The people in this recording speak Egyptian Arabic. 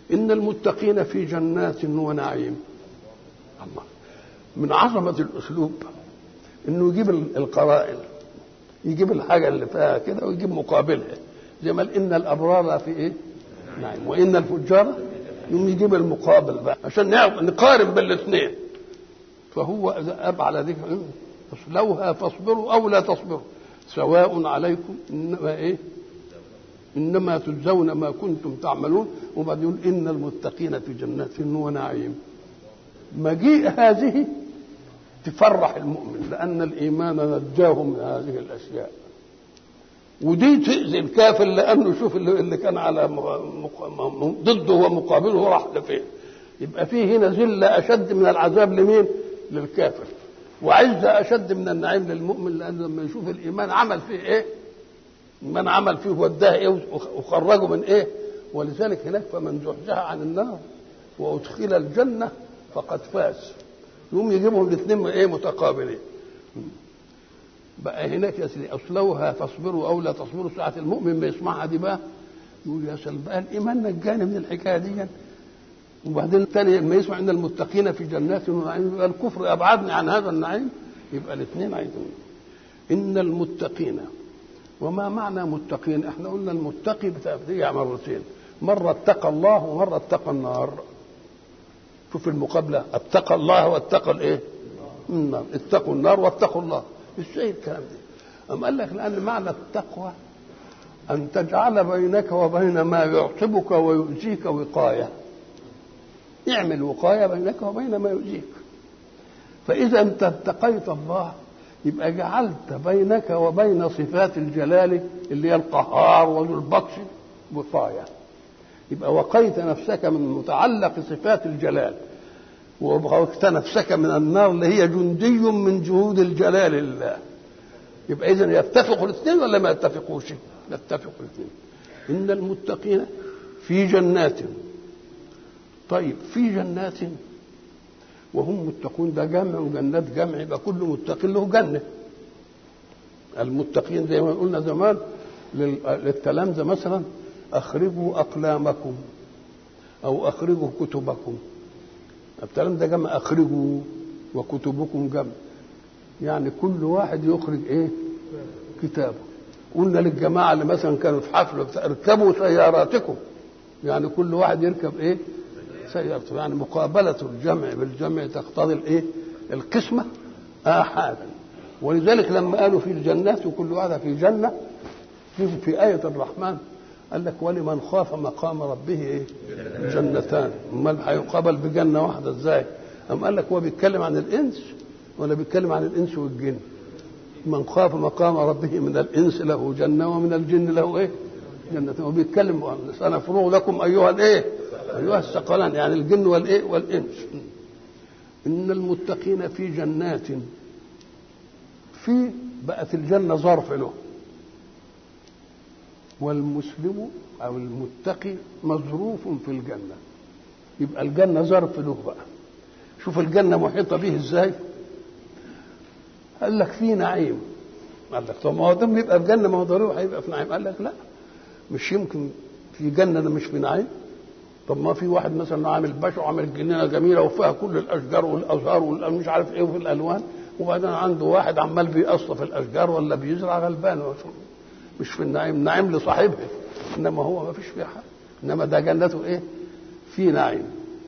إن المتقين في جنات ونعيم الله من عظمة الأسلوب إنه يجيب القرائن يجيب الحاجة اللي فيها كده ويجيب مقابلها زي ما قال إن الأبرار في إيه؟ نعم وإن الفجار يوم يجيب المقابل بقى عشان نعرف نقارن بين الاثنين فهو أب على ذكر اصلوها فاصبروا أو لا تصبروا سواء عليكم إنما إيه؟ إنما تجزون ما كنتم تعملون وبعدين يقول إن المتقين في جنات ونعيم مجيء هذه تفرح المؤمن لأن الإيمان نجاه من هذه الأشياء ودي تؤذي الكافر لأنه شوف اللي كان على ضده ومقابله راح لفين يبقى فيه هنا ذلة أشد من العذاب لمين؟ للكافر وعزة أشد من النعيم للمؤمن لأنه لما يشوف الإيمان عمل فيه إيه؟ من عمل فيه وداه إيه وخرجه من إيه؟ ولذلك هناك فمن زحزح عن النار وأدخل الجنة فقد فاز يقوم يجيبهم الاثنين ايه متقابلين بقى هناك يا سيدي اصلوها فاصبروا او لا تصبروا ساعه المؤمن بيسمعها دي بقى يقول يا سلام بقى الايمان نجاني من الحكايه دي وبعدين الثاني لما يسمع ان المتقين في جنات ونعيم يبقى الكفر ابعدني عن هذا النعيم يبقى الاثنين عايزين ان المتقين وما معنى متقين احنا قلنا المتقي بتيجي مرتين مره اتقى الله ومره اتقى النار شوف المقابلة اتقى الله واتقى الايه؟ النار اتقوا النار واتقوا الله ازاي الكلام ده؟ أم قال لك لأن معنى التقوى أن تجعل بينك وبين ما يعصبك ويؤذيك وقاية اعمل وقاية بينك وبين ما يؤذيك فإذا أنت اتقيت الله يبقى جعلت بينك وبين صفات الجلال اللي هي القهار وذو البطش وقايه يبقى وقيت نفسك من متعلق صفات الجلال ووقيت نفسك من النار اللي هي جندي من جهود الجلال لله يبقى اذا يتفقوا الاثنين ولا ما يتفقوش يتفقوا الاثنين ان المتقين في جنات طيب في جنات وهم متقون ده جمع وجنات جمع يبقى كل متق له جنه المتقين زي ما قلنا زمان للتلامذه مثلا أخرجوا أقلامكم أو أخرجوا كتبكم الكلام ده جمع أخرجوا وكتبكم جمع يعني كل واحد يخرج إيه كتابه قلنا للجماعة اللي مثلا كانوا في حفلة اركبوا سياراتكم يعني كل واحد يركب إيه سيارته يعني مقابلة الجمع بالجمع تقتضي الإيه القسمة آحادا ولذلك لما قالوا في الجنات وكل واحدة في جنة في آية الرحمن قال لك ولمن خاف مقام ربه ايه؟ جنتان امال هيقابل بجنه واحده ازاي؟ أم قال لك هو بيتكلم عن الانس ولا بيتكلم عن الانس والجن؟ من خاف مقام ربه من الانس له جنه ومن الجن له ايه؟ جنة وبيتكلم سنفرغ لكم ايها الايه؟ ايها الثقلان يعني الجن والايه؟ والانس. ان المتقين في جنات في بقت الجنه ظرف له والمسلم او المتقي مظروف في الجنه يبقى الجنه ظرف له بقى شوف الجنه محيطه به ازاي قال لك في نعيم قال لك طب ما هو دام يبقى في جنه ما هو ضروري هيبقى في نعيم قال لك لا مش يمكن في جنه مش في نعيم طب ما في واحد مثلا عامل بشع وعامل جنينه جميله وفيها كل الاشجار والازهار والمش عارف ايه وفي الالوان وبعدين عنده واحد عمال بيقصف الاشجار ولا بيزرع غلبان مش في النعيم النعيم لصاحبه انما هو ما فيش فيه حاجه انما ده جنته ايه في نعيم